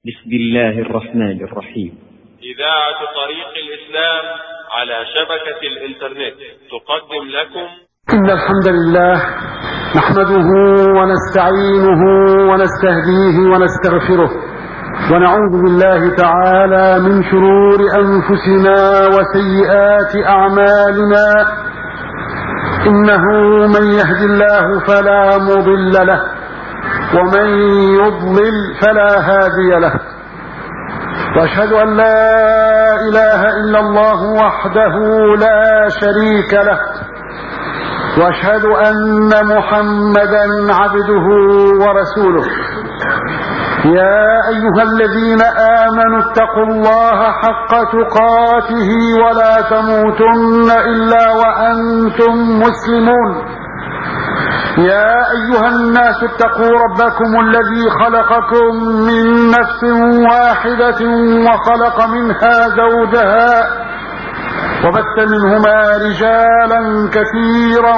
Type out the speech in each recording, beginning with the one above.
بسم الله الرحمن الرحيم إذاعة طريق الإسلام على شبكة الإنترنت تقدم لكم إن الحمد لله نحمده ونستعينه ونستهديه ونستغفره ونعوذ بالله تعالى من شرور أنفسنا وسيئات أعمالنا إنه من يهد الله فلا مضل له ومن يضلل فلا هادي له واشهد ان لا اله الا الله وحده لا شريك له واشهد ان محمدا عبده ورسوله يا ايها الذين امنوا اتقوا الله حق تقاته ولا تموتن الا وانتم مسلمون يا أيها الناس اتقوا ربكم الذي خلقكم من نفس واحدة وخلق منها زوجها وبث منهما رجالا كثيرا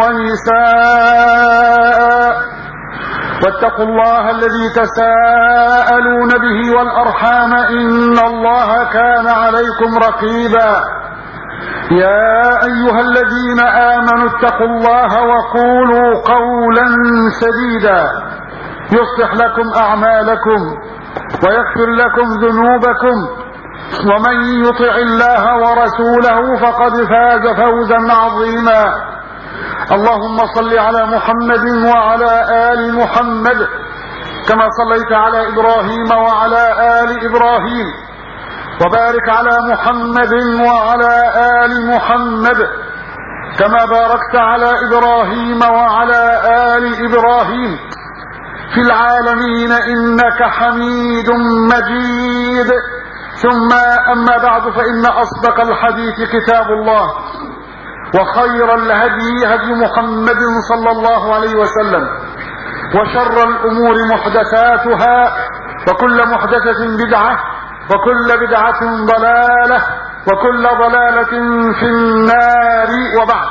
ونساء واتقوا الله الذي تساءلون به والأرحام إن الله كان عليكم رقيبا يا أيها الذين آمنوا اتقوا الله وقولوا قولا سديدا يصلح لكم أعمالكم ويغفر لكم ذنوبكم ومن يطع الله ورسوله فقد فاز فوزا عظيما اللهم صل على محمد وعلى آل محمد كما صليت على إبراهيم وعلى آل إبراهيم وبارك على محمد وعلى آل محمد كما باركت على إبراهيم وعلى آل إبراهيم في العالمين إنك حميد مجيد ثم أما بعد فإن أصدق الحديث كتاب الله وخير الهدي هدي محمد صلى الله عليه وسلم وشر الأمور محدثاتها وكل محدثة بدعة وكل بدعة ضلالة وكل ضلالة في النار وبعد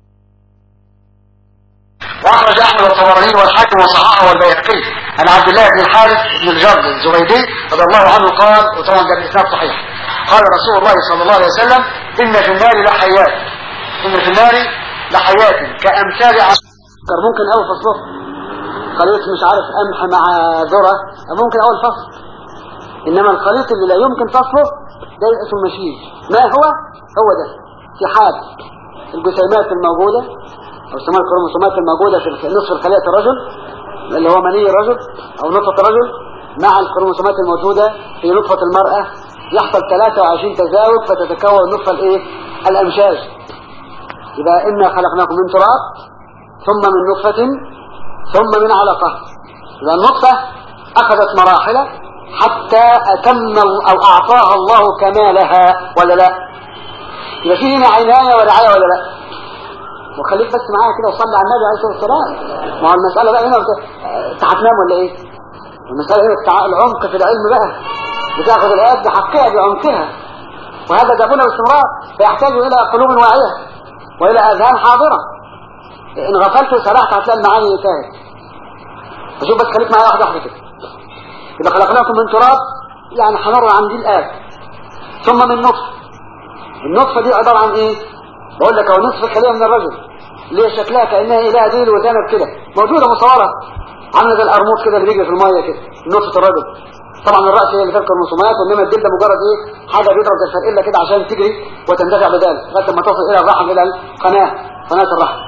وأخرج أحمد الطبراني والحاكم وصححه والبيهقي عن عبد الله بن الحارث بن الجرد الزبيدي رضي الله عنه قال وطبعا ده الإسناد صحيح قال رسول الله صلى الله عليه وسلم إن في النار لحيات إن في النار لحيات كأمثال عسكر ممكن أول فصله خليط مش عارف قمح مع ذرة ممكن أول فصل إنما الخليط اللي لا يمكن فصله ده اسمه مشيج ما هو هو ده اتحاد الجسيمات الموجودة أو اسمها الكروموسومات الموجودة في نصف الخلية الرجل اللي هو مني الرجل أو نطفة الرجل مع الكروموسومات الموجودة في نطفة المرأة يحصل 23 تزاوج فتتكون نطفة الايه الأمشاج إذا إنا خلقناكم من تراب ثم من نطفة ثم من علقة إذا النطفة أخذت مراحل حتى أتم أو أعطاها الله كمالها ولا لا يبقى في هنا عناية ورعاية ولا لا وخليك بس معايا كده وصلي على النبي عليه الصلاة والسلام ما هو المسألة بقى هنا انت هتنام ولا ايه المسألة هنا التع... العمق في العلم بقى بتاخذ الآيات بحقها بعمقها وهذا جابونا باستمرار فيحتاج إلى قلوب واعية وإلى أذهان حاضرة إن غفلت وسرحت هتلاقي المعاني انتهت فشوف بس خليك معايا واحدة واحدة كده إذا خلقناكم من تراب يعني هنرى عن دي الآية ثم من نطفة النطفة دي عبارة عن إيه بقول لك هو نصف الخلية من الرجل اللي هي شكلها كأنها إيه لها ديل وذنب كده موجودة مصورة عاملة زي القرموط كده اللي بيجري في المية كده نطفة الرجل طبعا الرأس هي اللي فيها الكروموسومات وإنما الدل ده مجرد إيه حاجة بيضرب زي الفرقلة كده عشان تجري وتندفع بذلك لغاية ما تصل إلى الرحم إلى القناة قناة الرحم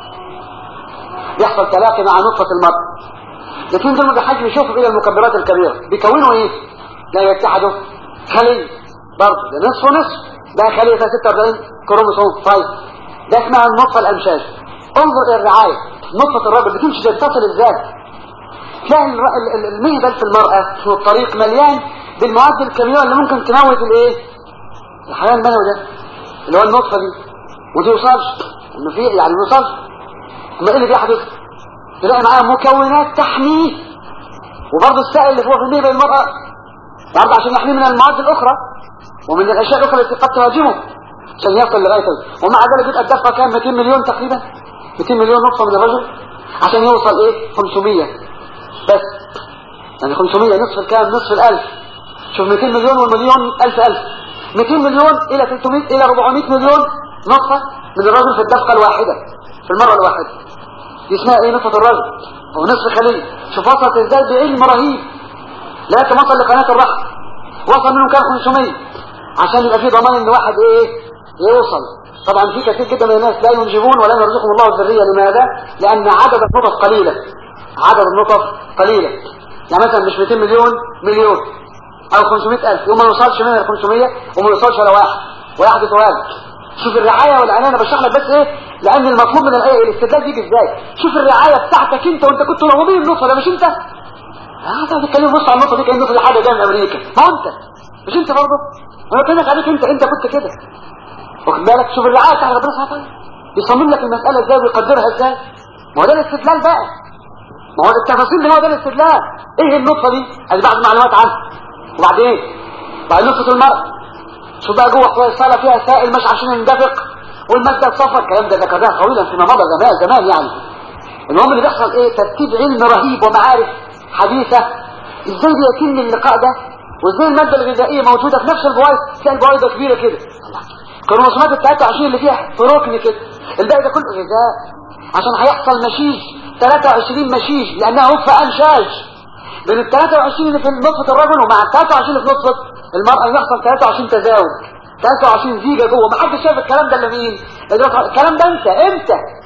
يحصل تلاقي مع نطفة المرء لكن دول ما حد بيشوفوا إلى المكبرات الكبيرة بيكونوا إيه لا يتحدوا خلية برضه ده نصف ونصف ده خلية 46 كروموسوم طيب ده اسمها النطفة الأمشاج انظر إلى الرعاية نطفة الرجل بتمشي تتصل ازاي تلاقي المهبل في المرأة في الطريق مليان بالمواد الكيميائية اللي ممكن تموت الايه الحيوان المنوي ده اللي هو النطفة دي ودي يوصلش انه في يعني ما يوصلش اما ايه اللي بيحدث تلاقي معاه مكونات تحميه وبرضه السائل اللي هو في المهبل المرأة برضه عشان يحميه من المواد الأخرى ومن الأشياء الأخرى التي قد تهاجمه عشان يصل لغاية ومع ذلك يبقى الدفع كام 200 مليون تقريبا 200 مليون نطفة من الرجل عشان يوصل ايه 500 بس يعني 500 نصف الكام نصف الألف شوف 200 مليون والمليون ألف ألف 200 مليون إلى 300 إلى 400 مليون نطفة من الرجل في الدفقة الواحدة في المرة الواحدة دي اسمها ايه نطفة الرجل او نصف خلية شوف وصلت ازاي بعلم رهيب لكن وصل لقناة الرحم وصل منهم كام 500 عشان يبقى في ضمان ان واحد ايه يوصل طبعا في كثير جدا من الناس لا ينجبون ولا يرزقهم الله الذرية لماذا لان عدد النطف قليلة عدد النطف قليلة يعني مثلا مش 200 مليون مليون او 500 الف وما يوصلش منها ال 500 وما يوصلش ولا واحد ويحدث والد شوف الرعاية والعناية انا بشرح لك بس ايه لان المطلوب من الايه الاستدلال بيجي ازاي شوف الرعاية بتاعتك انت وانت كنت موهوبين النطفة ده مش انت اه ده بتتكلم بص على النقطه دي كان النقطه دي حاجه جايه من امريكا ما هو انت مش انت برضه انا بكلمك عليك انت انت كنت كده واخد بالك شوف الرعايه بتاع ربنا سبحانه وتعالى بيصمم لك المساله ازاي ويقدرها ازاي ما هو ده الاستدلال بقى ما هو التفاصيل دي هو ده الاستدلال ايه النقطه دي ادي بعض المعلومات عنها وبعدين ايه بعد نقطه المرء شوف بقى جوه حوالي الصاله فيها سائل مش عشان يندفق والماده تصفى الكلام ده ذكرناه طويلا فيما مضى زمان زمان يعني المهم اللي بيحصل ايه ترتيب علم رهيب ومعارف حديثة ازاي بيتم اللقاء ده وازاي المادة الغذائية موجودة في نفس البويض تلاقي البويضة كبيرة كده الكروموسومات ال 23 اللي فيها في ركن كده الباقي ده كله غذاء عشان هيحصل مشيج 23 مشيج لانها نطفة انشاج بين ال 23 اللي في نطفة الرجل ومع ال 23 اللي في نطفة المرأة يحصل 23 تزاوج 23 زيجة جوه ما حدش شايف الكلام ده الا مين الكلام ده انت انت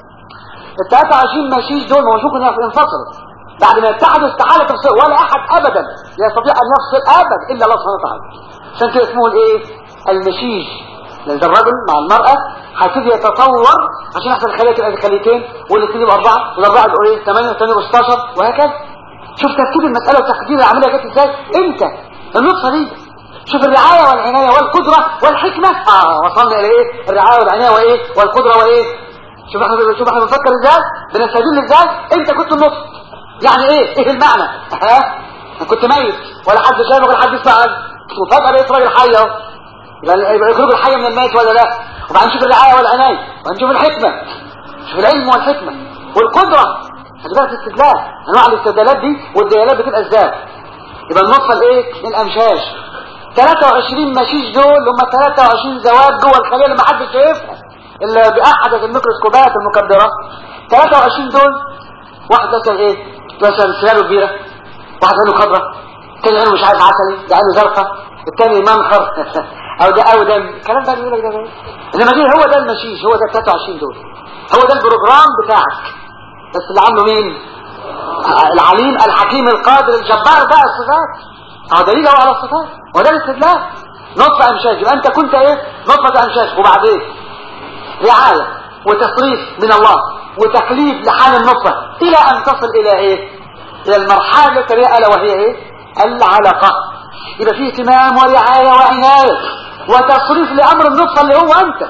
ال 23 مشيج دول مش ممكن ينفصلوا بعد ما يتحدوا استحالة تفصل ولا احد ابدا يستطيع ان يفصل ابدا الا الله سبحانه وتعالى عشان كده اسمه الايه المشيج لان الرجل مع المرأة هيبتدي يتطور عشان يحصل الخلية تبقى خليتين والاثنين يبقى اربعة والاربعة يبقوا ايه 8 والثاني يبقوا 16 وهكذا شوف ترتيب المسألة وتقدير العملية جت ازاي انت النطفة دي شوف الرعاية والعناية والقدرة والحكمة اه وصلنا الى ايه الرعاية والعناية وايه والقدرة وايه شوف احنا شوف احنا بنفكر ازاي بنستدل ازاي انت كنت النطفة يعني ايه ايه المعنى ها كنت ميت ولا حد شايفك ولا حد يسمعك وفجأة بقيت راجل حي اهو يبقى يخرج الحي من الميت ولا لا وبعدين نشوف الرعاية والعناية وبعدين نشوف الحكمة شوف العلم والحكمة والقدرة خلي بالك الاستدلال انواع الاستدلالات دي والديالات بتبقى ازاي يبقى النطفة الايه الامشاش 23 مشيش دول هم 23 زواج جوه الخلية اللي ما حدش شايفها الا باحدث الميكروسكوبات المكبرة 23 دول واحد مثلا ايه مثلا سنانه كبيرة واحد عينه خضراء التاني عينه مش عارف عسلي ده عينه زرقاء التاني منخر او ده او ده الكلام ده بيقول لك ده ايه انما دي هو ده المشيش هو ده 23 دول هو ده البروجرام بتاعك بس اللي عامله مين العليم الحكيم القادر الجبار بقى الصفات اه دليل هو على الصفات وده الاستدلال نطفة امشاج يبقى انت كنت ايه نطفة امشاج وبعدين رعاية وتصريف من الله وتقليد لحال النطفة الى ان تصل الى ايه الى المرحلة التالية الا وهي ايه العلقة يبقى فيه اهتمام ورعاية وعناية وتصريف لامر النطفة اللي هو انت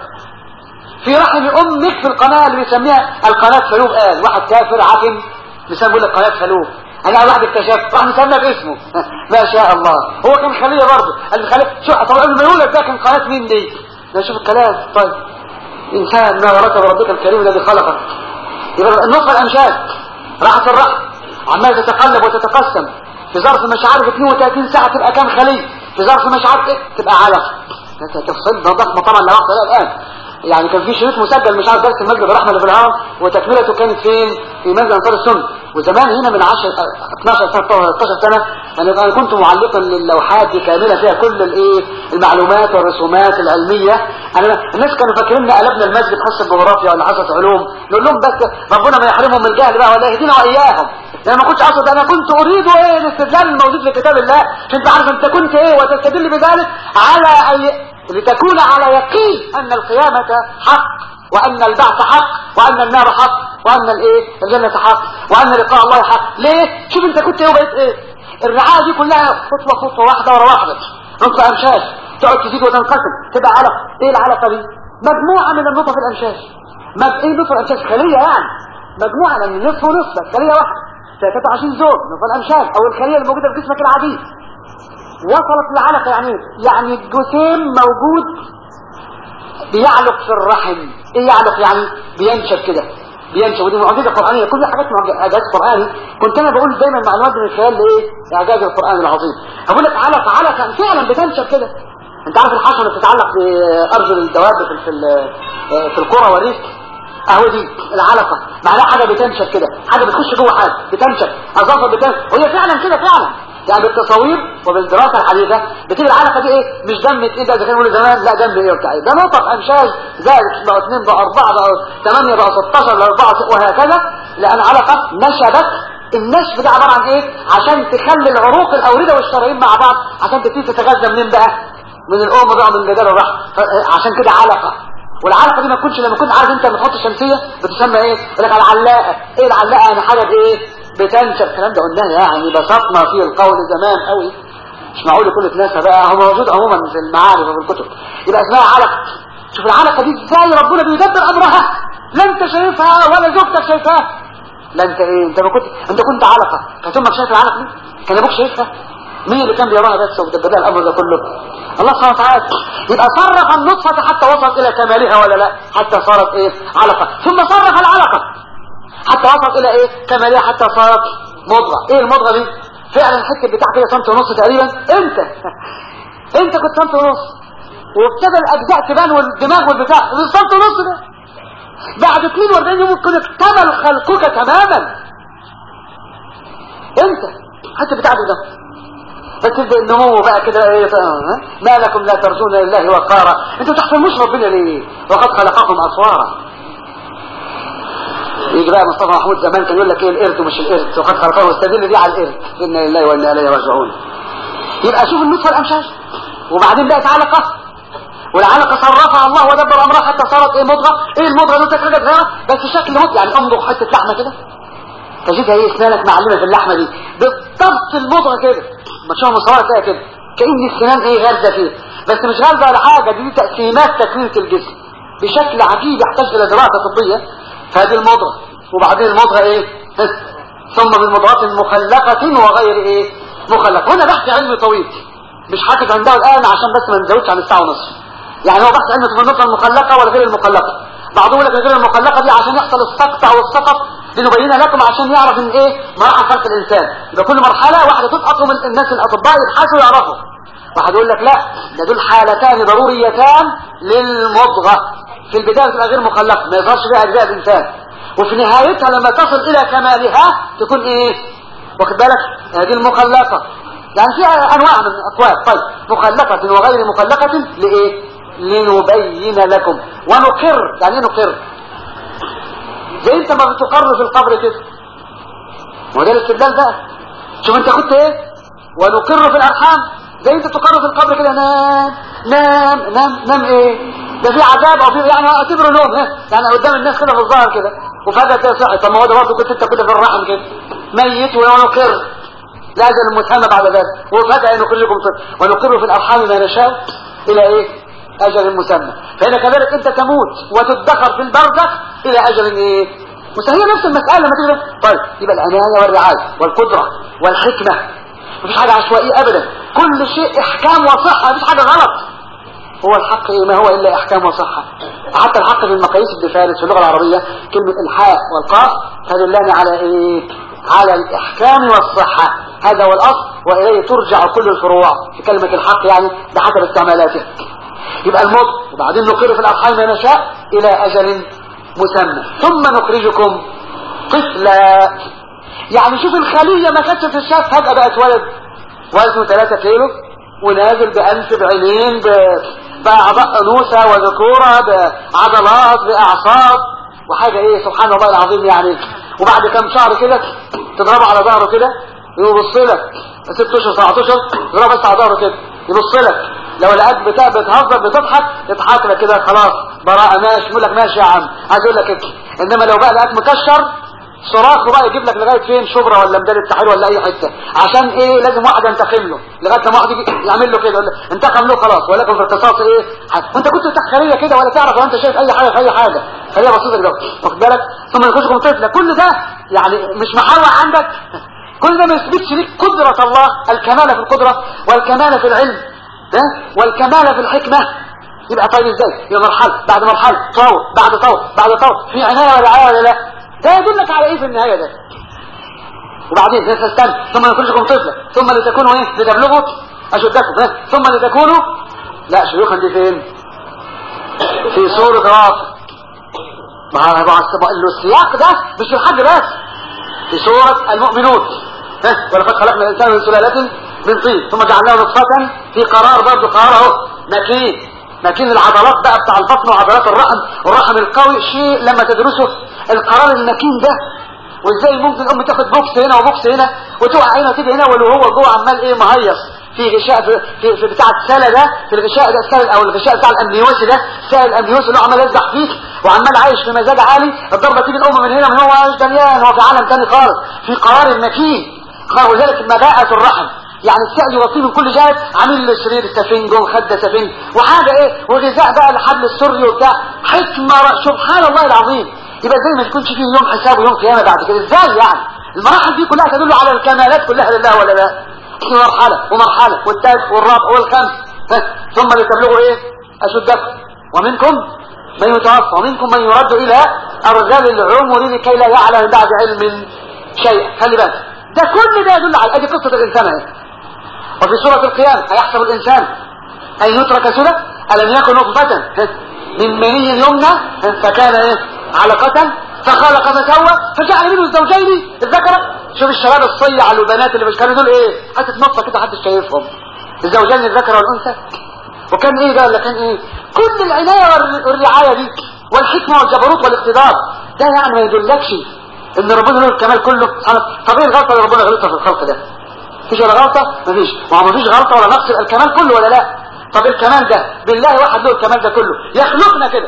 في رحم امك في القناة اللي بيسميها القناة فلوب قال واحد كافر عقل بيسمى لك قناة فلوب انا واحد اكتشفت راح مسمى باسمه ما شاء الله هو كان خلية برضه الخلية شو طب قبل ما يولد ده كان قناة مين دي نشوف الكلام طيب انسان ما غرك بربك الكريم الذي خلقك يبقى النطفة الامشاج راحت الرحم عمالة تتقلب وتتقسم في ظرف مش عارف 32 ساعة تبقى كام خلية في ظرف مش عارف ايه تبقى علف تفصيل ده ضخمة طبعا لا وقت الان يعني كان في شريط مسجل مش عارف درس المسجد الرحمة اللي في الهرم وتكملته كانت فين في مسجد انصار السنة وزمان هنا من 10 12 سنة 13 سنة يعني انا كنت معلقا للوحات دي كاملة فيها كل الايه المعلومات والرسومات العلمية انا الناس كانوا فاكريننا قلبنا المسجد حصة جغرافيا ولا حصة علوم نقول لهم بس ربنا ما يحرمهم من الجهل بقى ولا يهدينا واياهم لأن ما كنتش اقصد انا كنت اريد ايه الاستدلال الموجود في كتاب الله عشان تعرف انت كنت ايه وتستدل بذلك على اي لتكون على يقين ان القيامة حق وان البعث حق وان النار حق وان الايه الجنة حق وان لقاء الله حق ليه شوف انت كنت ايه وبقيت ايه الرعاية دي كلها خطوة خطوة واحدة ورا واحدة نطفة امشاش تقعد تزيد وتنقسم تبقى علق ايه العلقة دي مجموعة من النطف الامشاش مج... ايه نطف الامشاش خلية يعني مجموعة من نصف ونصف خلية واحدة 23 زوج نطف الامشاش او الخلية الموجودة في جسمك العادي وصلت العلقة يعني يعني الجسيم موجود بيعلق في الرحم ايه يعلق يعني بينشف كده بينشا ودي معجزه قرانيه كل حاجات اعجاز قراني كنت انا بقول دايما معلومات من خلال ايه اعجاز القران العظيم اقول لك علقه علقه فعلا بتنشا كده انت عارف الحشره اللي بتتعلق في ارجل الدواب في في في القرى والريف اهو دي العلقه معناها حاجه بتنشف كده حاجه بتخش جوه حاجه بتنشف اظافر بتنشف وهي فعلا كده فعلا يعني بالتصاوير وبالدراسه الحديثه بتبقى العلقه دي ايه مش دم ايه ده اذا كانوا زمان لا دم ايه وبتاع ده نقط امشاج زائد بقى 2 بقى 4 بقى 8 بقى 16 بقى 4 وهكذا لان علقه نشبت النشف ده عباره عن ايه عشان تخلي العروق الاورده والشرايين مع بعض عشان تبتدي تتغذى منين بقى من الام بقى من جدار الرحم عشان كده علقه والعلقه دي ما تكونش لما كنت عارف انت لما تحط الشمسيه بتسمى ايه يقول لك العلاقه ايه العلاقه يعني حاجه بايه بتنشف الكلام ده قلناه يعني بسطنا فيه القول زمان قوي مش معقول كل الناس بقى هو موجود عموما في المعارف وفي الكتب يبقى اسمها علقه شوف العلقه دي ازاي ربنا بيدبر امرها لا انت شايفها ولا زوجتك شايفها لا انت ايه انت ما كنت انت كنت علقه كانت امك شايفه العلقه دي كان ابوك شايفها مين اللي كان بيراها بس وبتبدا الامر ده كله الله سبحانه وتعالى يبقى صرف النطفه حتى وصلت الى كمالها ولا لا حتى صارت ايه علقه ثم صرف العلقه حتى وصلت الى ايه كمالها حتى صارت مضغه ايه المضغه دي فعلا الحته بتاع كده سنت ونص تقريبا انت انت كنت سنت ونص وابتدى الاجزاء تبان والدماغ والبتاع سنت ونص ده بعد 42 يوم تكون اكتمل خلقك تماما انت حتى بتاع ده فتبدا النمو بقى كده ايه ما لكم لا ترجون لله وقارا انتوا تحترموش ربنا ليه وقد خلقكم اصوارا يجي بقى مصطفى محمود زمان كان يقول لك ايه القرد ومش القرد وقد خلقه واستدل دي على القرد انا لله وانا اليه راجعون يبقى شوف النطفه الامشاج وبعدين بقت علقه والعلقه صرفها الله ودبر امرها حتى صارت ايه مضغه ايه المضغه دي حاجه صغيره بس شكل مضغه يعني امضغ حته لحمه كده تجدها ايه اسنانك معلمه في اللحمه دي بالضبط المضغه كده ما تشوفها مصوره كده كده كأن السنان ايه غارزه فيه بس مش غارزه ولا حاجه دي تقسيمات تكوينة الجسم بشكل عجيب يحتاج الى دراسه طبيه فهذه المضغه وبعدين المضغه ايه ثم بالمضغات المخلقه وغير ايه مخلقه هنا بحث علمي طويل مش حاطط عندها الان عشان بس ما نزودش عن الساعه ونصف يعني هو بحث علمي في النقطه المخلقه ولا غير المخلقه بعضهم يقول لك غير المخلقه دي عشان يحصل السقط او السقط لنبين لكم عشان يعرف ان ايه مراحل خلق الانسان يبقى كل مرحله واحده تسقط من الناس الاطباء يبحثوا ويعرفوا واحد يقول لك لا ده دول حالتان ضروريتان للمضغه في البدايه تبقى غير مخلقه ما يظهرش فيها اجزاء الانسان وفي نهايتها لما تصل الى كمالها تكون ايه واخد بالك هذه المخلقه يعني في انواع من الاقوال طيب مخلقه وغير مخلقه لايه لنبين لكم ونقر يعني ايه نقر زي انت ما بتقر في القبر كده وده الاستدلال بقى شوف انت كنت ايه ونقر في الارحام زي انت تقر في القبر كده نام نام نام نام ايه ده في عذاب او في يعني اعتبره نوم ها يعني قدام الناس كده في الظاهر كده وفجاه كده صحي طب ما هو ده برضه كنت انت كده في الرحم كده ميت ونقر لاجل المتهمه بعد ذلك وفجاه نخرجكم طفل ونقر في الارحام ما نشاء الى ايه اجل مسمى فهنا كذلك انت تموت وتدخر في البرزخ الى اجل ايه هي نفس المسألة لما تيجي طيب يبقى العناية والرعاية والقدرة والحكمة مفيش حاجة عشوائية ابدا كل شيء احكام وصحة مفيش حاجة غلط هو الحق ايه ما هو الا احكام وصحة حتى الحق في المقاييس ابن فارس في اللغة العربية كلمة الحاء والقاف تدلان على ايه على الاحكام والصحة هذا هو الاصل واليه ترجع كل الفروع في كلمة الحق يعني بحسب استعمالاته يبقى الموت وبعدين نقر في الأرحام ما نشاء إلى أجل مسمى ثم نخرجكم طفلا يعني شوف الخلية ما كانتش في الشاف فجأة بقت ولد وزنه 3 كيلو ونازل بأنف بعينين بأعضاء أنوثة وذكورة بعضلات بأعصاب وحاجة إيه سبحان الله العظيم يعني وبعد كم شهر كده تضربه على ظهره كده يبص لك ست اشهر 17 تضربه بس على ظهره كده يبص لك لو لقاك بتاع بتهزر بتضحك يضحك لك كده خلاص براءة ماشي يقول لك ماشي يا عم عايز اقول لك كده انما لو بقى لقاك مكشر صراخه بقى يجيب لك لغايه فين شبرا ولا ميدان التحرير ولا اي حته عشان ايه لازم واحد ينتقم له لغايه لما واحد يجي يعمل له كده يقول له انتقم له خلاص ولكن في القصاص ايه وانت كنت خليه كده ولا تعرف وانت شايف اي حاجه في اي حاجه خليها بسيطه كده واخد بالك ثم يخشكم طفله كل ده يعني مش محوع عندك كل ده ما يثبتش ليك قدره الله الكمال في القدره والكمال في العلم ده والكمال في الحكمة يبقى طيب ازاي يبقى مرحلة بعد مرحلة طور بعد طور بعد طور في عناية ولا عناية ولا لا ده يدلك على ايه في النهايه ده وبعدين استنى ثم يخرجكم طفلا ثم لتكونوا ايه لتبلغوا اشدكم ها؟ ثم لتكونوا لا شيوخا دي فين في سورة رافع مع السياق ده مش الحج بس في سورة المؤمنون ها؟ ولقد خلقنا الانسان من سلالة من طين ثم جعلناه نطفة في قرار برضه قرار اهو مكين مكين العضلات بقى بتاع البطن وعضلات الرحم والرحم القوي شيء لما تدرسه القرار المكين ده وازاي ممكن الام تاخد بوكس هنا وبوكس هنا وتقع هنا وتيجي هنا واللي هو جوه عمال ايه مهيص في غشاء في, في, في بتاع السله ده في الغشاء ده السله او الغشاء بتاع الامنيوسي ده سائل الامنيوسي اللي هو عمال يلزق فيك وعمال عايش في مزاج عالي الضربه تيجي الام من هنا من هو عايش دنيان هو في عالم تاني خالص في قرار مكين وذلك مباءة الرحم يعني السائل يغطيه من كل جانب عامل له سرير سفنج ومخده سفنج وحاجه ايه وغذاء بقى الحبل السري وبتاع حكمه سبحان الله العظيم يبقى زي ما تكونش فيه يوم حساب ويوم قيامه بعد كده ازاي يعني المراحل دي كلها تدل على الكمالات كلها لله ولا لا في مرحله ومرحله والثالث والرابع والخامس ثم لتبلغوا ايه اشدكم ومنكم من يتوفى ومنكم من يرد الى ارذل العمر لكي لا يعلم بعد علم شيئا خلي بالك ده كل ده يدل على ادي قصه الانسان اهي وفي سوره القيامه هيحسب الانسان ان يترك سدى الم يكن نطفه من مني يمنى فكان ايه علقة فخلق فسوى فجعل منه الزوجين الذكر شوف الشباب الصيع البنات اللي مش كانوا دول ايه حتى نطفه كده محدش شايفهم الزوجين الذكر والانثى وكان ايه ده ولا كان ايه كل العنايه والرعايه دي والحكمه والجبروت والاقتدار ده يعني ما يدلكش ان ربنا له الكمال كله طب ايه الغلطه اللي ربنا غلطها في الخلق ده مفيش ولا غلطه مفيش ما هو مفيش غلطه ولا نقص الكمال كله ولا لا طب الكمال ده بالله واحد له الكمال ده كله يخلقنا كده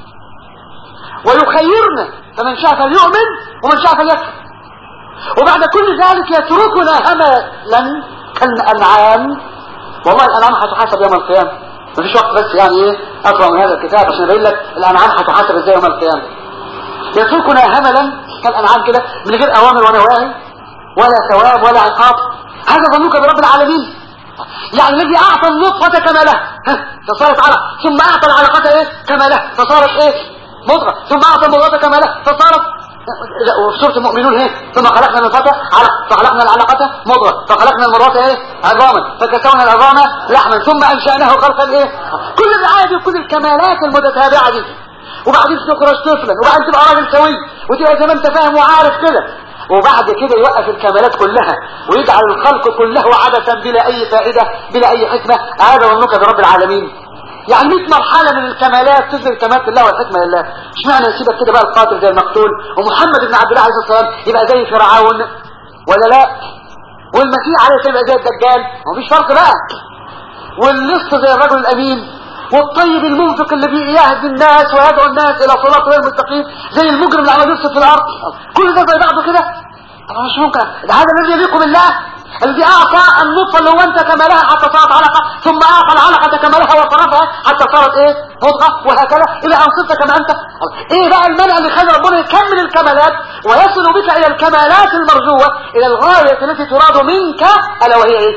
ويخيرنا فمن شاء فليؤمن ومن شاء فليكفر وبعد كل ذلك يتركنا هملا كالانعام والله الانعام هتحاسب يوم القيامه مفيش وقت بس يعني ايه اقرا من هذا الكتاب عشان ابين لك الانعام هتحاسب ازاي يوم القيامه يتركنا هملا كالانعام كده من غير اوامر ونواهي ولا ثواب ولا عقاب هذا ظنك برب العالمين يعني الذي اعطى النطفه كمالها فصارت علقه ثم اعطى العلقه ايه كمالها فصارت ايه مضغة ثم أعطى المضغة كمالها فصارت وفي سورة المؤمنون ايه ثم خلقنا من فتى علق فخلقنا العلقة مضغة فخلقنا المضغة ايه عظاما فكسونا العظام لحما ثم أنشأناه خلقا ايه كل الرعاية دي وكل الكمالات المتتابعة دي وبعدين تخرج طفلا وبعدين تبقى راجل سوي وتبقى زي ما انت فاهم وعارف كده وبعد كده يوقف الكمالات كلها ويجعل الخلق كله عبثا بلا اي فائدة بلا اي حكمة هذا ظنك برب العالمين يعني 100 مرحلة من الكمالات تظهر كمالات الله والحكمة لله مش معنى يسيبك كده بقى القاتل زي المقتول ومحمد بن عبد الله عليه الصلاة والسلام يبقى زي فرعون ولا لا والمسيح عليه السلام يبقى زي الدجال مفيش فرق بقى واللص زي الرجل الأمين والطيب المنفق اللي بيهدي الناس ويدعو الناس إلى صراط غير مستقيم زي المجرم اللي عمال يفسد في الأرض كل ده زي بعضه كده طبعا مش ممكن ده هذا الذي يليق بالله الذي أعطى النطفة اللي هو أنت كمالها حتى صارت علقة ثم أعطى العلقة كمالها وفرضها حتى صارت إيه مضغة وهكذا إلى أن صرت كما أنت إيه بقى المنع اللي خلى ربنا يكمل الكمالات ويصل بك إلى الكمالات المرجوة إلى الغاية التي تراد منك ألا وهي إيه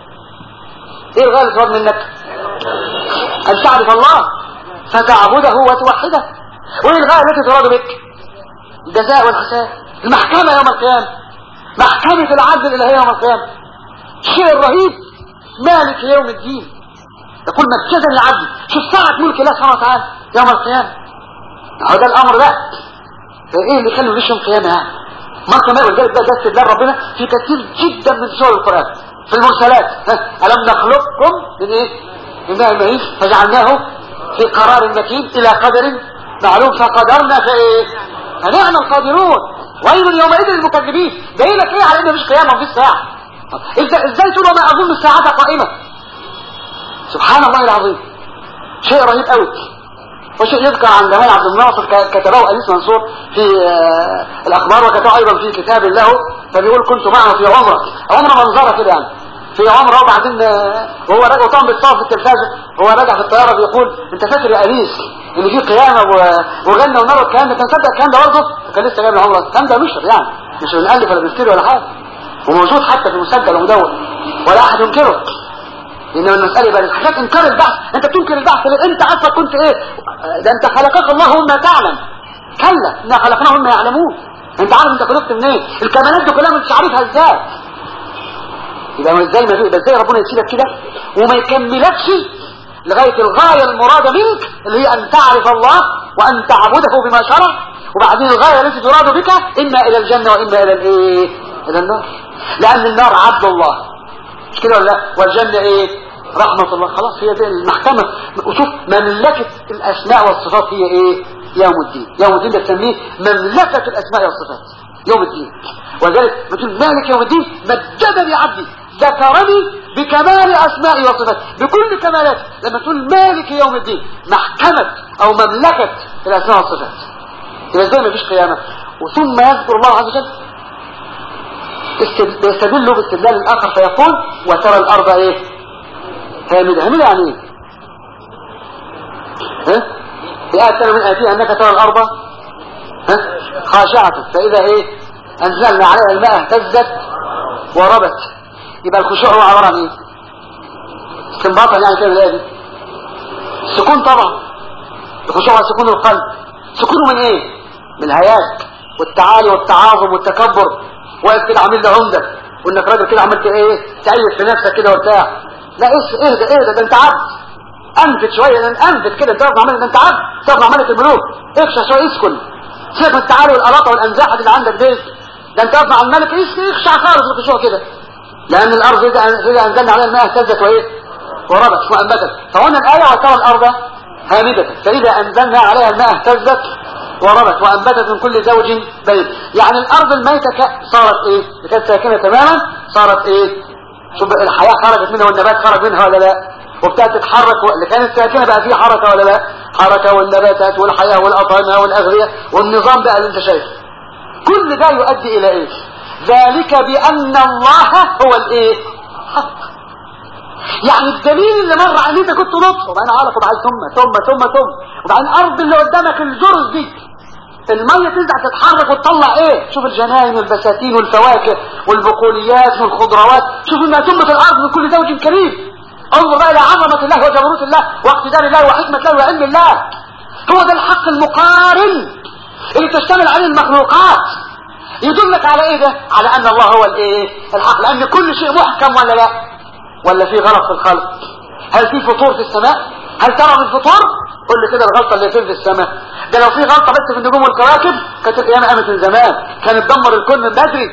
إيه الغاية اللي تراد منك أن تعرف الله فتعبده وتوحده وإيه الغاية التي تراد بك الجزاء والحساب المحكمة يوم القيامة محكمة العدل الإلهية يوم القيامة الشيء الرهيب مالك يوم الدين يقول مجدا العدل شوف ساعة ملك الله سبحانه وتعالى يوم القيامة هو ده الأمر ده ايه اللي يخلي مفيش يوم قيامة يعني ما كمان ولذلك ده ده استدلال ربنا في كثير جدا من سور القرآن في المرسلات ألم نخلقكم من ايه من ماء المهين فجعلناه في قرار مكين إلى قدر معلوم فقدرنا في ايه فنعم القادرون ويل يومئذ للمكذبين جاي لك ايه على ان مفيش قيامه مفيش ساعه ازاي ازاي تقول وما اظن الساعه قائمه سبحان الله العظيم شيء رهيب قوي وشيء يذكر عن جمال عبد الناصر كتبه انيس منصور في الاخبار وكتبه ايضا في كتاب له فبيقول كنت معه في عمره عمره منظره كده يعني في عمره وبعدين وهو راجع طبعا بيتصور في التلفاز هو راجع في الطياره بيقول انت فاكر يا انيس ان في قيامه وغنى ونار الكلام ده كان صدق الكلام ده برضه كان لسه جاي من عمره الكلام ده نشر يعني مش بنالف ولا بنفتري ولا حاجه وموجود حتى في مسجل ومدون ولا احد ينكره انما المساله بقى حاجات انكار البحث انت بتنكر البحث ليه انت اصلا كنت ايه ده انت خلقك الله وما تعلم كلا انا خلقناهم ما يعلمون انت عارف انت خلقت منين الكمالات دي كلها مش عارفها ازاي يبقى ازاي ما في يبقى ازاي ربنا يسيبك كده وما يكملكش لغاية الغاية المرادة منك اللي هي ان تعرف الله وان تعبده بما شرع وبعدين الغاية التي تراد بك اما الى الجنة واما الى الايه الى النار لان النار عبد الله مش كده ولا لا والجنة ايه رحمة الله خلاص هي دي المحكمة وشوف مملكة الاسماء والصفات هي ايه يوم الدين يوم الدين ده تسميه مملكة الاسماء والصفات يوم الدين ولذلك بتقول مالك يوم الدين مجدني عبدي ذكرني بكمال اسمائي وصفاتي بكل كمالاته لما تقول مالك يوم الدين محكمة او مملكة الاسماء والصفات يبقى ازاي مفيش قيامة وثم يذكر الله عز وجل است- يستدل باستدلال الاخر فيقول وترى الارض ايه هامدة هامدة يعني ايه ها في آية ترى من آياتها أنك ترى الأرض ها خاشعة فإذا إيه أنزلنا عليها الماء اهتزت وربت يبقى الخشوع هو عبارة عن إيه استنباطا يعني كده الآية دي السكون طبعا الخشوع هو سكون القلب سكونه من إيه من الهياج والتعالي والتعاظم والتكبر واقف كده عامل له عمدة وانك راجل كده عملت ايه تعيش في نفسك كده وبتاع لا ايه اهدى اهدى ده انت عبد انفت شويه لان انفت كده انت واقف عمال ده انت عبد تقف عمالة الملوك اخشى شويه اسكن سيبك من التعالي والقلاطه والانزاحه اللي عندك دي ده انت واقف مع الملك اخشى اخشى خالص الخشوع كده لان الارض اذا اذا انزلنا عليها الماء اهتزت وايه وربت وانبتت فهنا الايه وترى الارض هامدة فاذا انزلنا عليها الماء اهتزت وربت وانبتت من كل زوج بين يعني الارض الميتة ك- صارت ايه اللي كانت ساكنة تماما صارت ايه شوف الحياة خرجت منها والنبات خرج منها ولا لا وابتدت تتحرك و- اللي كانت ساكنة بقى فيه حركة ولا لا حركة والنباتات والحياة والأطعمة والأغذية والنظام بقى اللي انت شايفه كل ده يؤدي الى ايه ذلك بان الله هو الايه حق يعني الدليل اللي مر عليه انت كنت نطفه وبعدين علق وبعدين ثم ثم ثم ثم وبعدين الارض اللي قدامك الجرز دي المية ترجع تتحرك وتطلع ايه شوف الجناين والبساتين والفواكه والبقوليات والخضروات شوف ما تنبت الارض من كل زوج كريم انظر بقى الى عظمة الله وجبروت الله واقتدار الله وحكمة الله وعلم الله هو ده الحق المقارن اللي تشتمل عليه المخلوقات يدلك على ايه ده على ان الله هو الايه الحق لان كل شيء محكم ولا لا ولا في غلط في الخلق هل في فطور في السماء هل ترى من فطور قل لي كده الغلطه اللي فين في السماء ده لو في غلطه بس في النجوم والكواكب كانت القيامه قامت من زمان كانت تدمر الكون من بدري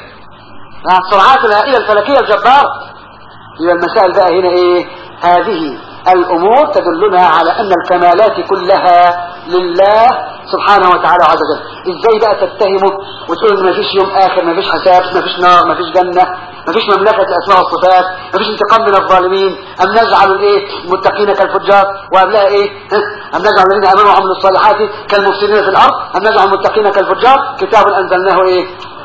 مع السرعات الهائله الفلكيه الجباره يبقى المسائل بقى هنا ايه هذه الامور تدلنا على ان الكمالات كلها لله سبحانه وتعالى عز وجل ازاي بقى تتهمه وتقول ان مفيش يوم اخر مفيش حساب مفيش نار مفيش جنة مفيش مملكة الاسماء والصفات مفيش انتقام من الظالمين ام نجعل الايه المتقين كالفجار وقبلها ايه ها؟ ام نجعل الذين امنوا وعملوا الصالحات كالمفسدين في الارض ام نجعل المتقين كالفجار كتاب انزلناه ايه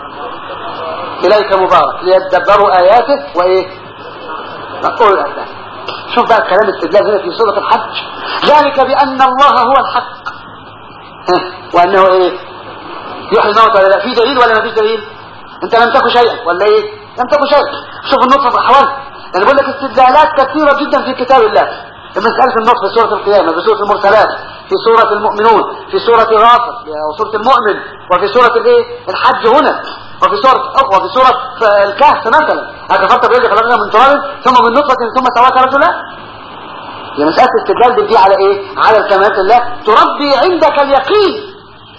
اليك مبارك ليتدبروا اياته وايه نقول الأحداث شوف بقى الكلام استدلال هنا في سورة الحج ذلك بأن الله هو الحق ها، وأنه إيه يحيي الموت ولا لا في دليل ولا ما فيش دليل أنت لم تكن شيئا ولا إيه لم تكن شيئا شوف النطفة في أحوال أنا بقول لك استدلالات كثيرة جدا في كتاب الله المسألة في النطف في سورة القيامة في سورة المرسلات في سورة المؤمنون في سورة غافر وسورة المؤمن وفي سورة الايه الحج هنا وفي سورة وفي سورة الكهف مثلا أكفرت بالذي خلقنا من تراب ثم من نطفة ثم سواك رجلا هي مسألة استدلال بدي على ايه على الكمالات الله تربي عندك اليقين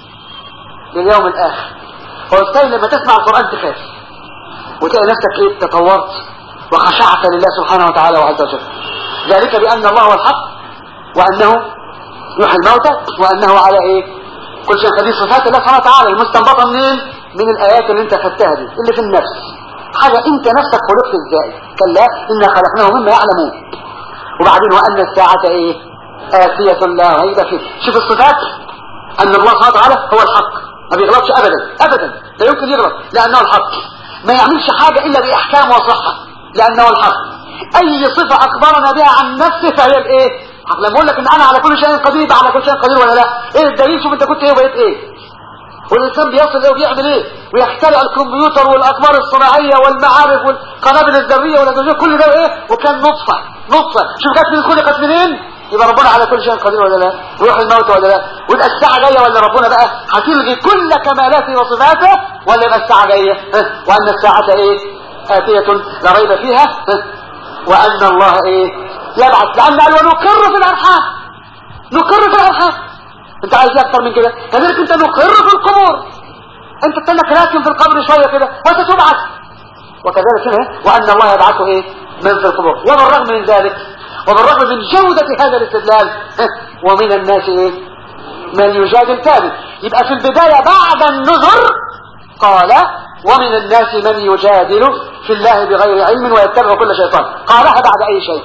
لليوم الآخر وبالتالي لما تسمع القرآن تخاف وتلاقي نفسك ايه تطورت وخشعت لله سبحانه وتعالى وعز وجل ذلك بأن الله هو الحق وأنه يحيي الموتى وأنه على ايه كل شيء قدير صفات الله سبحانه وتعالى المستنبطة منين من الآيات اللي انت خدتها دي اللي في النفس حاجة انت نفسك خلقت ازاي كلا إنا خلقناه مما يعلمون وبعدين وأن الساعة ايه آتية لا ريب فيه شوف الصفات أن الله سبحانه وتعالى هو الحق ما بيغلطش أبدا أبدا لا يمكن يغلط لأنه الحق ما يعملش حاجة إلا بإحكام وصحة لأنه الحق أي صفة أخبرنا بها عن نفسه فهي الإيه حق لما أقول لك إن أنا على كل شيء قدير يبقى على كل شيء قدير ولا لا إيه الدليل شوف أنت كنت إيه وبقيت إيه والإنسان بيصل إيه وبيعمل إيه ويخترع الكمبيوتر والأقمار الصناعية والمعارف والقنابل الذرية والأجهزة كل ده إيه وكان نطفة نطفة شوف جت من خلقت منين يبقى ربنا على كل شيء قدير ولا لا ويحيي الموت ولا لا ويبقى الساعة جاية ولا ربنا بقى هتلغي كل كمالاته وصفاته ولا يبقى الساعة جاية ها؟ وأن الساعة إيه آتية لا ريب فيها ها؟ وأن الله إيه يبعث لأن قال ونقر في الأرحام نقر في الأرحام أنت عايز إيه أكتر من كده كذلك أنت نقر في القبور أنت تنك راكن في القبر شوية كده وستبعث وكذلك هنا وأن الله يبعثه إيه من في القبور وبالرغم من ذلك وبالرغم من جودة هذا الاستدلال ها؟ ومن الناس إيه من يجادل ثاني يبقى في البداية بعد النذر قال ومن الناس من يجادل في الله بغير علم ويتبع كل شيطان قالها بعد أي شيء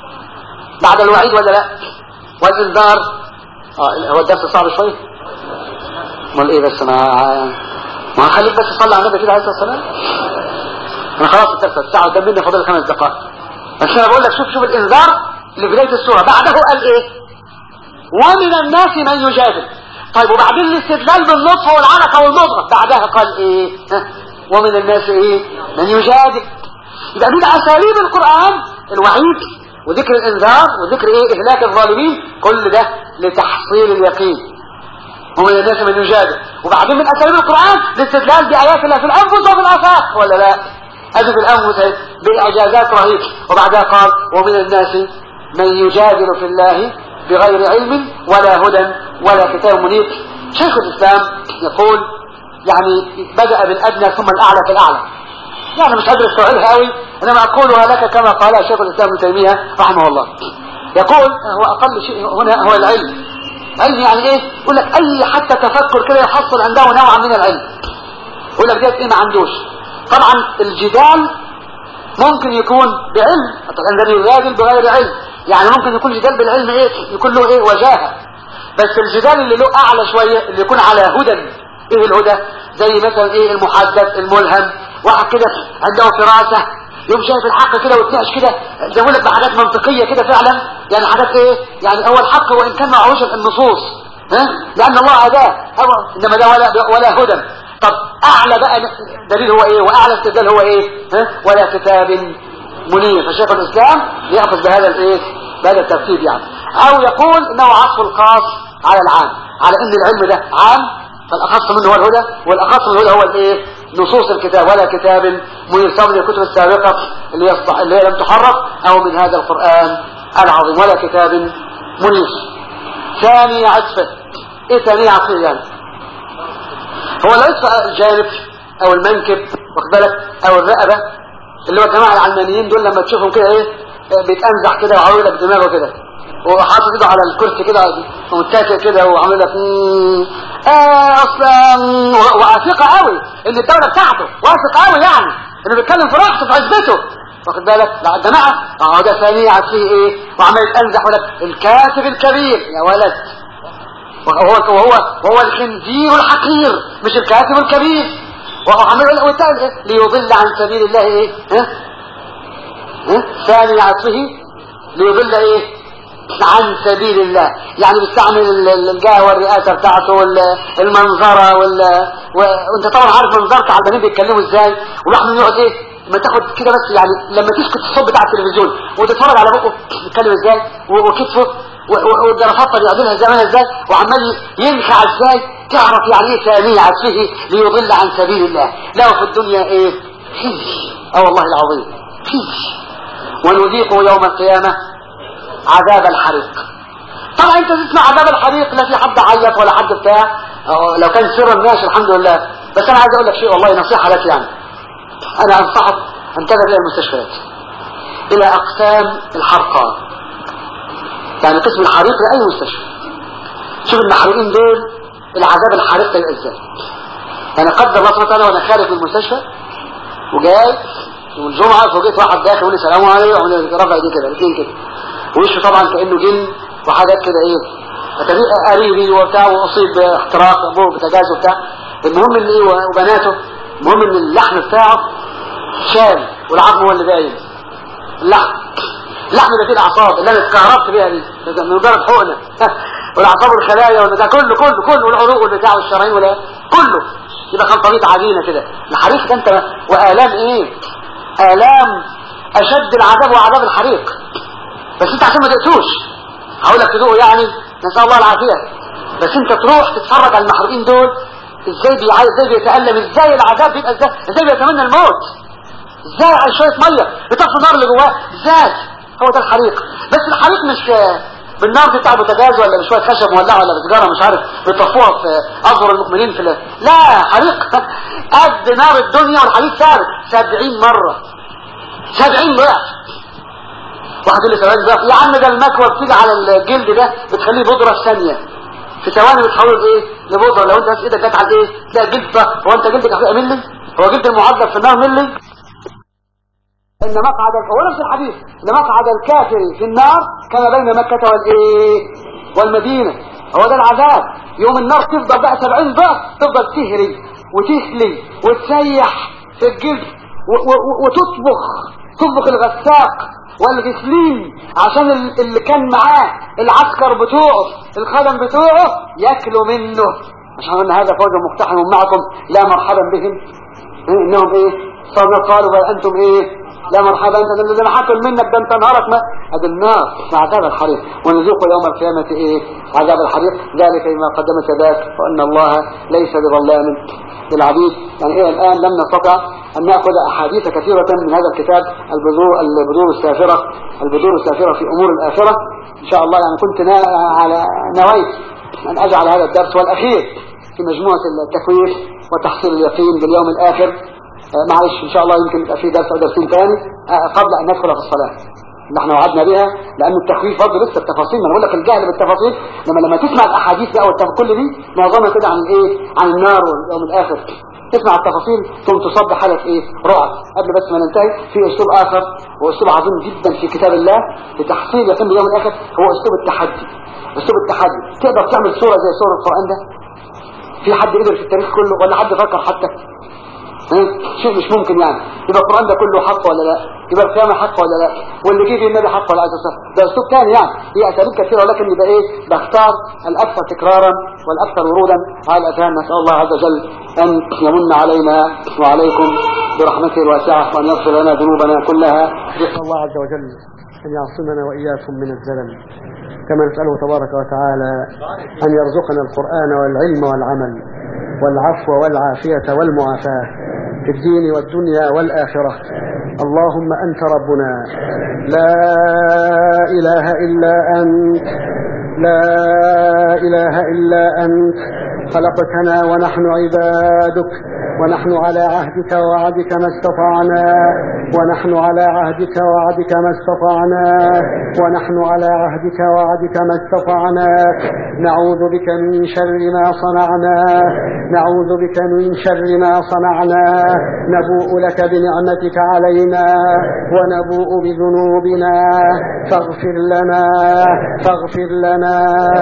بعد الوعيد ولا لا والإنذار آه هو الدرس صعب شوي امال ايه بس ما ما خليك بس تصلي على النبي كده عليه الصلاه والسلام انا خلاص الدرس الساعه قدام مني فاضل خمس دقائق بس انا بقول لك شوف شوف الانذار اللي في بدايه السوره بعده قال ايه ومن الناس من يجادل طيب وبعدين الاستدلال بالنطفه والعلقه والمضغه بعدها قال ايه ها؟ ومن الناس ايه من يجادل يبقى من اساليب القران الوعيد وذكر الانذار وذكر ايه اهلاك الظالمين كل ده لتحصيل اليقين ومن الناس من يجادل وبعدين من اساليب القران الاستدلال بايات الله في الانفس وفي الافاق ولا لا هذه في الانفس باعجازات رهيبه وبعدها قال ومن الناس من يجادل في الله بغير علم ولا هدى ولا كتاب منير شيخ الاسلام يقول يعني بدأ بالادنى ثم الاعلى فالاعلى يعني مش قادر استوعبها قوي انما اقولها لك كما قال شيخ الاسلام ابن تيميه رحمه الله يقول هو اقل شيء هنا هو العلم علم يعني ايه يقول لك اي حتى تفكر كده يحصل عنده نوعا من العلم يقول لك ديت ايه ما عندوش طبعا الجدال ممكن يكون بعلم طبعا الذي يجادل بغير علم يعني ممكن يكون جدال بالعلم ايه يكون له ايه وجاهه بس الجدال اللي له اعلى شويه اللي يكون على هدى ايه الهدى زي مثلا ايه المحدث الملهم واحد كده عنده فراسه يوم شايف الحق كده ويتناقش كده زي لك بحاجات منطقيه كده فعلا يعني حاجات ايه يعني هو الحق وان كان معهوش النصوص ها لان الله هداه انما ده ولا ولا هدى طب اعلى بقى دليل هو ايه واعلى استدلال هو ايه ها ولا كتاب منير فشيخ الاسلام ياخذ بهذا الايه بهذا الترتيب يعني او يقول انه عطف الخاص على العام على ان العلم ده عام فالاخص منه هو الهدى والاخص من الهدى هو الايه نصوص الكتاب ولا كتاب منير سواء من الكتب السابقه اللي يصبح اللي هي لم تحرف او من هذا القران العظيم ولا كتاب منير ثاني عطفه ايه ثاني عطفه يعني هو العطف الجانب او المنكب واخد بالك او الرقبه اللي هو الجماعه العلمانيين دول لما تشوفهم كده ايه بيتأنزح كده وعامل لك دماغه كده وحاطط ايده على الكرسي كده ومتكئ كده وعامل لك اه اصلا واثقه قوي ان الدوله بتاعته واثق قوي يعني انه بيتكلم في راحته في عزبته واخد بالك لا الجماعه اه ده ثاني قاعد فيه ايه وعمال يتأنزح ولك الكاتب الكبير يا ولد وهو وهو وهو الخنزير الحقير مش الكاتب الكبير وهو عمال يقول ليضل عن سبيل الله ايه ها ها ثاني عطفه ليضل ايه عن سبيل الله يعني بيستعمل الجاه والرئاسة بتاعته والمنظرة وال... وانت طبعا عارف منظرك على البنين بيتكلموا ازاي والواحد منهم يقعد ايه ما تاخد كده بس يعني لما تسكت الصوت بتاع التلفزيون وتتفرج على بقه بيتكلم ازاي وكتفه والجرافطه بيعملها زمان ازاي وعمال ينخع ازاي تعرف يعني ايه ثانية عطفه ليضل عن سبيل الله له في الدنيا ايه خزي اه والله العظيم خزي ونذيقه يوم القيامة عذاب الحريق طبعا انت تسمع عذاب الحريق لا في حد عيط ولا حد بتاع لو كان سرا ماشي الحمد لله بس انا عايز اقول لك شيء والله نصيحة لك يعني انا انصحك ان تذهب الى المستشفيات الى اقسام الحرقان يعني قسم الحريق لاي مستشفى شوف المحروقين دول العذاب الحريق ده ازاي انا قدر الله سبحانه وتعالى وانا خارج من المستشفى وجاي يوم الجمعة فوجئت واحد داخل يقول لي سلام عليكم وعمل رفع ايديه كده الاثنين كده وشه طبعا كانه جن وحاجات كده ايه اتاري قريبي وبتاع واصيب باحتراق ابوه بتجاز وبتاع المهم ان ايه وبناته المهم ان اللحم بتاعه شال والعظم هو اللي باين اللحم اللحم ده فيه الاعصاب اللي انا اتكهربت بيها دي من مجرد حقنه والاعصاب والخلايا والبتاع كله كله كله والعروق والبتاع والشرايين ولا كله يبقى كان طريقه عجينه كده الحريق ده انت والام ايه الام اشد العذاب وعذاب الحريق بس انت عشان ما تقتوش هقول لك تدوقه يعني نسال الله العافيه بس انت تروح تتفرج على المحروقين دول ازاي بيعيط ازاي بيتألم ازاي العذاب بيبقى ازاي ازاي بيتمنى الموت ازاي على شوية مية بتطفي النار اللي جواه ازاي هو ده الحريق بس الحريق مش بالنار دي بتاع بوتاجاز ولا بشوية خشب مولعة ولا بسجارة مش عارف بيطفوها في أظهر المؤمنين في الله لا حريق قد نار الدنيا والحريق ثابت سبعين مرة سبعين ضعف واحد يقول لي سبعين ضعف يا عم ده المكوى بتيجي على الجلد ده بتخليه بودرة في ثانية في ثواني بتحوله لايه لبودرة لو انت بس ايدك جت على ايه تلاقي الجلد ده هو انت جلدك هتبقى ملي هو جلد المعذب في النار ملي ان مقعد هو نفس الحديث ان مقعد الكافر في النار كما بين مكة والايه والمدينة هو ده العذاب يوم النار تفضل بقى سبعين ضعف تفضل تهري وتسلي وتسيح في الجلد وتطبخ تطبخ الغساق والغسلين عشان اللي كان معاه العسكر بتوعه الخدم بتوعه ياكلوا منه عشان قلنا هذا فوج مقتحم معكم لا مرحبا بهم انهم ايه صاروا قالوا بل انتم ايه لا مرحبا انت اللي انا حاكل منك ده انت نهارك ما ادي النار عذاب الحريق ونذوق يوم القيامة ايه عذاب الحريق ذلك بما قدمت ذاك وان الله ليس بظلام للعبيد يعني ايه الان لم نستطع ان ناخذ احاديث كثيرة من هذا الكتاب البذور البذور السافرة البذور السافرة في امور الاخرة ان شاء الله يعني كنت على نويت ان اجعل هذا الدرس والاخير في مجموعة التكويف وتحصيل اليقين باليوم الاخر معلش ان شاء الله يمكن يبقى في درس او درسين ثاني قبل ان ندخل في الصلاه اللي احنا وعدنا بها لان التخويف برضه لسه التفاصيل ما انا بقول لك الجهل بالتفاصيل لما لما تسمع الاحاديث بقى والتف... كل دي معظمها كده عن الايه عن النار واليوم الاخر تسمع التفاصيل ثم تصب حالة ايه رعب قبل بس ما ننتهي في اسلوب اخر واسلوب عظيم جدا في كتاب الله لتحصيل يقين اليوم الاخر هو اسلوب التحدي اسلوب التحدي تقدر تعمل صورة زي صورة القرآن ده في حد قدر في التاريخ كله ولا حد فكر حتى شيء مش ممكن يعني يبقى القرآن ده كله حق ولا لا يبقى القيامة حق ولا لا واللي جه النبي حق ولا عايز ده اسلوب ثاني يعني هي اساليب كثيره ولكن يبقى ايه بختار الاكثر تكرارا والاكثر ورودا على الاذهان نسال الله عز وجل ان يمن علينا وعليكم برحمته الواسعه وان يغفر لنا ذنوبنا كلها نسال الله عز وجل ان يعصمنا واياكم من الزلل كما نساله تبارك وتعالى ان يرزقنا القران والعلم والعمل والعفو والعافيه والمعافاه في الدين والدنيا والآخرة اللهم أنت ربنا لا إله إلا أنت لا إله إلا أنت خلقتنا ونحن عبادك ونحن على عهدك ووعدك ما استطعنا ونحن على عهدك ووعدك ما استطعنا ونحن على عهدك ووعدك ما استطعنا نعوذ بك من شر ما صنعنا نعوذ بك من شر ما صنعنا نبوء لك بنعمتك علينا ونبوء بذنوبنا فاغفر لنا فاغفر لنا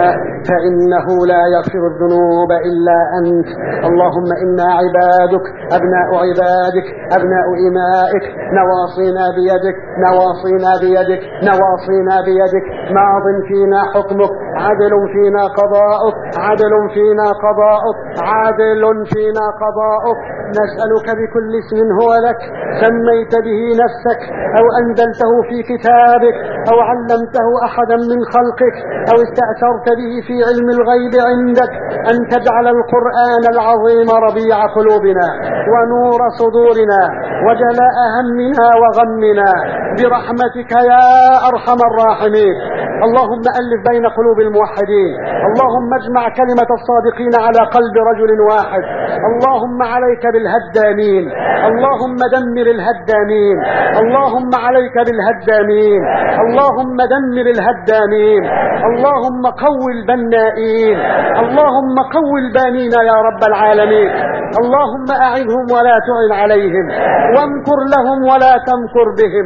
فإنه لا يغفر الذنوب إلا أنت اللهم إنا عبادك أبناء عبادك أبناء إمائك نواصينا بيدك نواصينا بيدك نواصينا بيدك ماض فينا حكمك عدل فينا قضاؤك عدل فينا قضاؤك عادل فينا قضاؤك نسألك بكل اسم هو لك سميت به نفسك أو أنزلته في كتابك أو علمته أحدا من خلقك أو استأثرت به في علم الغيب عندك أن تجعل القرآن العظيم ربيع قلوبنا ونور صدورنا وجلاء همنا وغمنا برحمتك يا أرحم الراحمين اللهم ألف بين قلوب الموحدين اللهم اجمع كلمة الصادقين على قلب رجل واحد اللهم عليك بالهدامين اللهم دمر الهدامين اللهم عليك بالهدامين اللهم دمر الهدامين اللهم قو البنائين اللهم قو البانين يا رب العالمين اللهم أعنهم ولا تعن عليهم وامكر لهم ولا تمكر بهم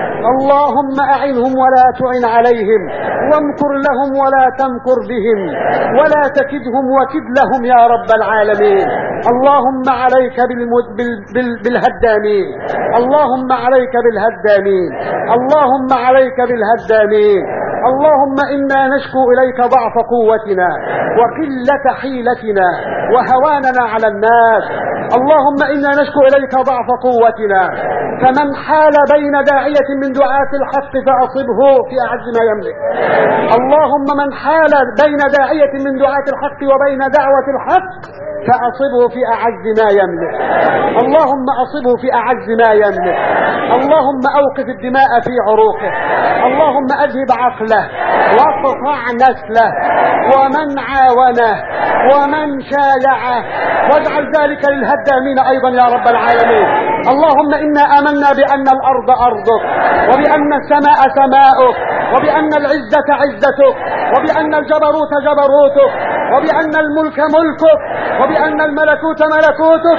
اللهم أعنهم ولا تعن عليهم وامكر لهم ولا تمكر بهم ولا تكدهم وكد لهم يا رب العالمين اللهم عليك بالمد... بال... بال... بالهدامين اللهم عليك بالهدامين اللهم عليك بالهدامين اللهم إنا نشكو إليك ضعف قوتنا وقلة حيلتنا وهواننا على الناس اللهم إنا نشكو إليك ضعف قوتنا فمن حال بين داعية من دعاة الحق فأصبه في أعز ما يملك اللهم من حال بين داعية من دعاة الحق وبين دعوة الحق فأصبه في أعز ما يملك اللهم أصبه في أعز ما يملك اللهم أوقف الدماء في عروقه اللهم أذهب عقله واقطع نسله ومن عاونه ومن شايعه واجعل ذلك للهدامين أيضا يا رب العالمين اللهم إنا آمنا بأن الأرض أرضك وبأن السماء سماؤك وبأن العزة عزتك وبأن الجبروت جبروتك وبأن الملك ملكك وبأن الملكوت ملكوتك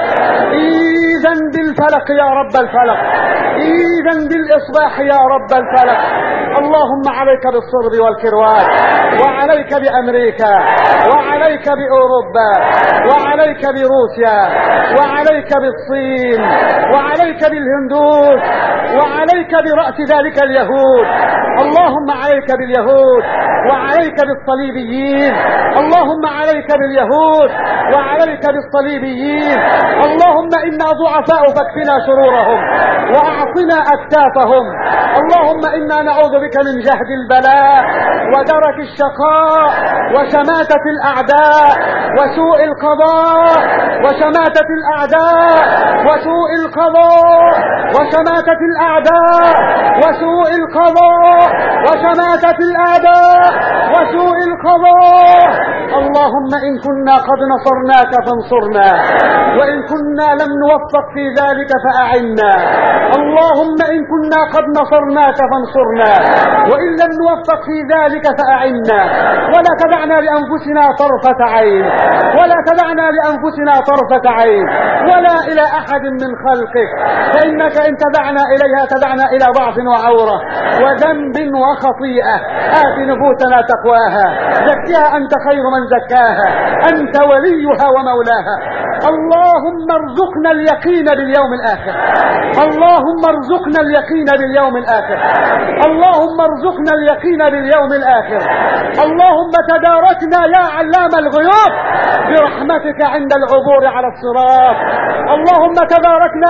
إذا بالفلق يا رب الفلق إذا بالإصباح يا رب الفلق اللهم عليك بالصرب والكروات وعليك بأمريكا وعليك بأوروبا وعليك بروسيا وعليك بالصين وعليك بالهندوس وعليك برأس ذلك اليهود اللهم عليك باليهود وعليك بالصليبيين اللهم عليك باليهود وعليك بالصليبيين اللهم إنا ضعفاء فاكفنا شرورهم وأعطنا أكتافهم اللهم إنا نعوذ بك من جهد البلاء ودرك الشقاء وشماتة الأعداء وسوء القضاء وشماتة الأعداء وسوء القضاء وشماتة الأعداء وسوء القضاء وشماتة الأعداء وسوء القضاء اللهم إن كنا قد نصرناك فانصرنا وإن كنا لم نوفق في ذلك فأعنا اللهم إن كنا قد نصرناك فانصرنا وإن لم نوفق في ذلك فأعنا ولا تدعنا لأنفسنا طرفة عين ولا تدعنا لأنفسنا طرفة عين ولا إلى أحد من خلقك فإنك إن تدعنا إليها تدعنا إلى ضعف وعورة وذنب وخطيئة آت نفوسنا تقواها زكها أنت خير من زكاها أنت وليها ومولاها اللهم ارزقنا اليقين باليوم الآخر اللهم ارزقنا اليقين باليوم الآخر اللهم ارزقنا اليقين باليوم الآخر اللهم تداركنا يا علام الغيوب برحمتك عند العبور على الصراط اللهم تداركنا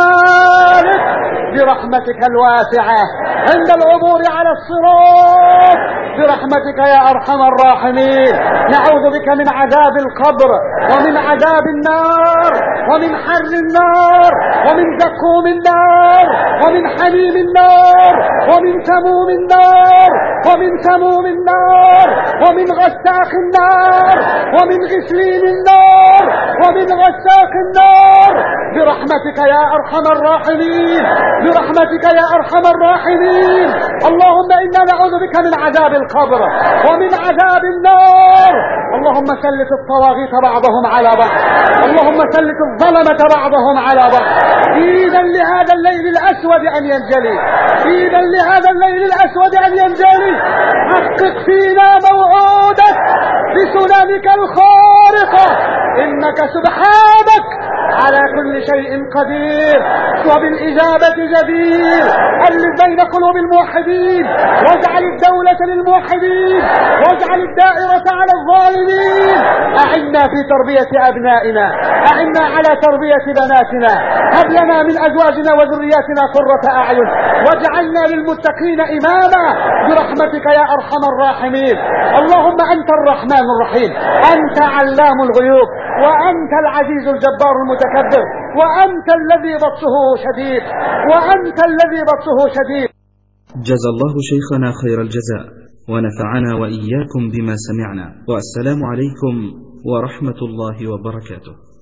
هنالك برحمتك الواسعة عند العبور على الصراط برحمتك يا أرحم الراحمين نعوذ بك من عذاب القبر ومن عذاب النار ومن حر النار ومن زقوم النار ومن حميم النار ومن سموم النار ومن سموم النار ومن غساق النار ومن غسلين النار ومن غساق النار برحمتك يا أرحم الراحمين برحمتك يا أرحم الراحمين اللهم إنا نعوذ بك من عذاب القبر ومن عذاب النار اللهم سلط الطواغيت بعضهم على بعض اللهم سلط الظلمة بعضهم على بعض إذا لهذا الليل الأسود أن ينجلي إذا لهذا الليل الأسود أن ينجلي حقق فينا موعودك بسننك الخارقة إنك سبحانك على كل شيء قدير وبالإجابة جدير ألف بين قلوب الموحدين واجعل الدولة للموحدين واجعل الدائرة على الظالمين أعنا في تربية أبنائنا أعنا على تربية بناتنا هب لنا من أزواجنا وذرياتنا قرة أعين واجعلنا للمتقين إماما برحمتك يا أرحم الراحمين اللهم أنت الرحمن الرحيم أنت علام الغيوب وأنت العزيز الجبار المتكبر وأنت الذي بطشه شديد وأنت الذي بطشه شديد جزى الله شيخنا خير الجزاء ونفعنا وإياكم بما سمعنا والسلام عليكم ورحمة الله وبركاته